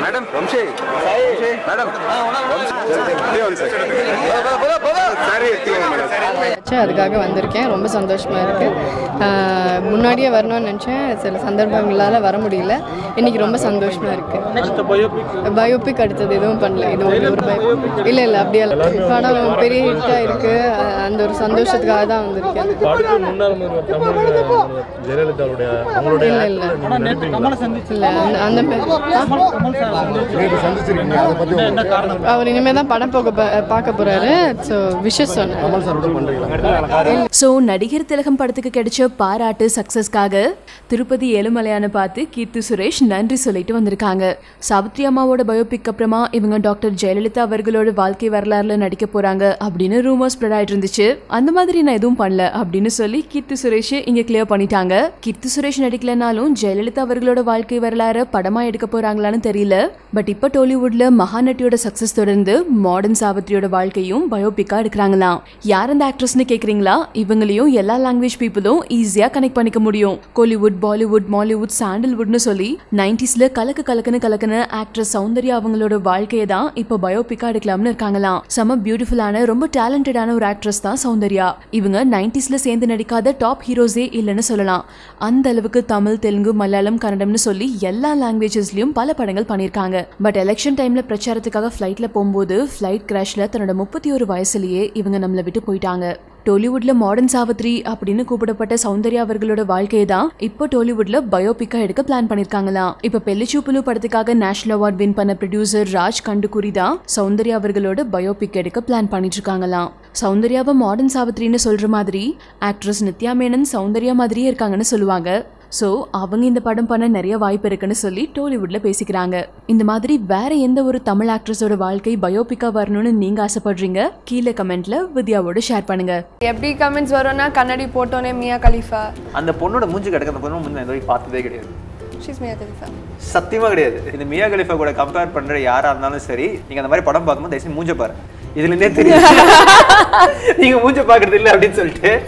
Madam Vamsi madam sari எடுத்துக்கோங்க madam ஆச்சு அதுக்காக வந்திருக்கேன் ரொம்ப சந்தோஷமாக இருக்குது முன்னாடியே வரணும்னு நினச்சேன் சில சந்தர்ப்பங்களால் வர முடியல இன்னைக்கு ரொம்ப சந்தோஷமாக இருக்குது பயோபிக் அடுத்தது எதுவும் பண்ணல இது ஒரு ஒரு பயோ இல்லை இல்லை அப்படியே இல்ல. படம் பெரிய ஹிட்டாக இருக்குது அந்த ஒரு சந்தோஷத்துக்காக தான் வந்திருக்கேன் அடுத்து முன்னாள் முதல்வர் தமிழக ஜெயலலிதாவுடைய அவங்களுடைய இல்லை இல்லை actor நடிப்பீங்க இல்லை அந்த அந்த பே- ஆ? அவர் இனிமேல் தான் படம் போக ப- பார்க்க போகிறாரு ஸோ விஷஸ் சொன்னேன் ஸோ நடிகர் திலகம் படத்துக்கு கிடைச்ச பாராட்டு சக்ஸஸ்க்காக திருப்பதி ஏழுமலையான பார்த்து கீர்த்தி சுரேஷ் நன்றி சொல்லிட்டு வந்திருக்காங்க சாவித்ரி அம்மாவோட பயோபிக் அப்புறமா இவங்க டாக்டர் ஜெயலலிதா அவர்களோட வாழ்க்கை வரலாறுல நடிக்க போறாங்க அப்படின்னு ரூமர்ஸ் ஸ்ப்ரெட் ஆயிட்டு இருந்துச்சு அந்த மாதிரி நான் எதுவும் பண்ணல அப்படின்னு சொல்லி கீர்த்தி சுரேஷ் இங்க கிளியர் பண்ணிட்டாங்க கீர்த்தி சுரேஷ் நடிக்கலனாலும் ஜெயலலிதா அவர்களோட வாழ்க்கை வரலாறு படமா எடுக்க போறாங்களான்னு தெரியல பட் இப்போ டோலிவுட்ல மகாநட்டியோட சக்சஸ் தொடர்ந்து மாடர்ன் சாவித்ரியோட வாழ்க்கையும் பயோபிக்கா எடுக்கிறாங்களாம் யார் அந்த ஆக்ட்ரஸ்னு கேக்குறீங்களா இவங்களையும் எல்லா லாங்குவேஜ் பீப்புளும் ஈஸியா கனெக்ட் பண்ணிக்க முடியும் கோலிவுட் பாலிவுட் மாலிவுட் சாண்டல்வுட்னு சொல்லி நைன்டிஸ்ல கலக்கு கலக்குன்னு கலக்குன ஆக்ட்ரஸ் சௌந்தர்யா அவங்களோட வாழ்க்கையை தான் இப்போ பயோபிக்கா எடுக்கலாம்னு இருக்காங்களாம் செம பியூட்டிஃபுல்லான ரொம்ப டேலண்டடான ஒரு ஆக்ட்ரஸ் தான் சௌந்தர்யா இவங்க நைன்டிஸ்ல சேர்ந்து நடிக்காத டாப் ஹீரோஸே இல்லைன்னு சொல்லலாம் அந்த அளவுக்கு தமிழ் தெலுங்கு மலையாளம் கன்னடம்னு சொல்லி எல்லா லாங்குவேஜஸ்லயும் பல படங்கள் பண்ணியிருக்காங்க பட் எலெக்ஷன் டைம்ல பிரச்சாரத்துக்காக ஃப்ளைட்ல போகும்போது ஃப்ளைட் கிராஷ்ல தன்னோட முப்பத்தி ஒரு வயசுலயே இவங்க நம்மளை விட்டு போயிட்டாங்க டோலிவுட்ல மாடர்ன் சாவித்ரி அப்படின்னு கூப்பிடப்பட்ட சௌந்தர்யா அவர்களோட வாழ்க்கையை தான் இப்போ டோலிவுட்ல பயோபிக்கா எடுக்க பிளான் பண்ணிருக்காங்களாம் இப்ப பெல்லிச்சூப்புலு படத்துக்காக நேஷனல் அவார்ட் வின் பண்ண ப்ரொடியூசர் ராஜ் கண்டுகுரி தான் சௌந்தர்யா அவர்களோட பயோபிக் எடுக்க பிளான் பண்ணிட்டு இருக்காங்களாம் சௌந்தர்யாவை மாடர்ன் சாவித்ரின்னு சொல்ற மாதிரி ஆக்ட்ரஸ் நித்யா மேனன் சௌந்தர்யா மாதிரியே இருக்காங்கன்னு சொல்லுவாங்க ஸோ அவங்க இந்த படம் பண்ண நிறைய வாய்ப்பு இருக்குன்னு சொல்லி டோலிவுட்ல பேசிக்கிறாங்க இந்த மாதிரி வேற எந்த ஒரு தமிழ் ஆக்ட்ரஸோட வாழ்க்கை பயோபிக்கா வரணும்னு நீங்க ஆசைப்படுறீங்க கீழே கமெண்ட்ல வித்யாவோட ஷேர் பண்ணுங்க எப்படி கமெண்ட்ஸ் வரும்னா கண்ணாடி போட்டோன்னே மியா கலிஃபா அந்த பொண்ணோட மூஞ்சி கிடக்க அந்த பொண்ணு மூஞ்சி நான் இது வரைக்கும் பார்த்ததே கிடையாது ஷீஸ் மியா கலிஃபா சத்தியமா கிடையாது இந்த மியா கலிஃபா கூட கம்பேர் பண்ற யாரா இருந்தாலும் சரி நீங்க அந்த மாதிரி படம் பார்க்கும்போது தயவுசெய்து மூஞ்ச பாருங்க இதுல இருந்தே தெரியும் நீங்க மூஞ்ச பாக்குறது இல்லை அப்படின்னு சொல்லிட்டு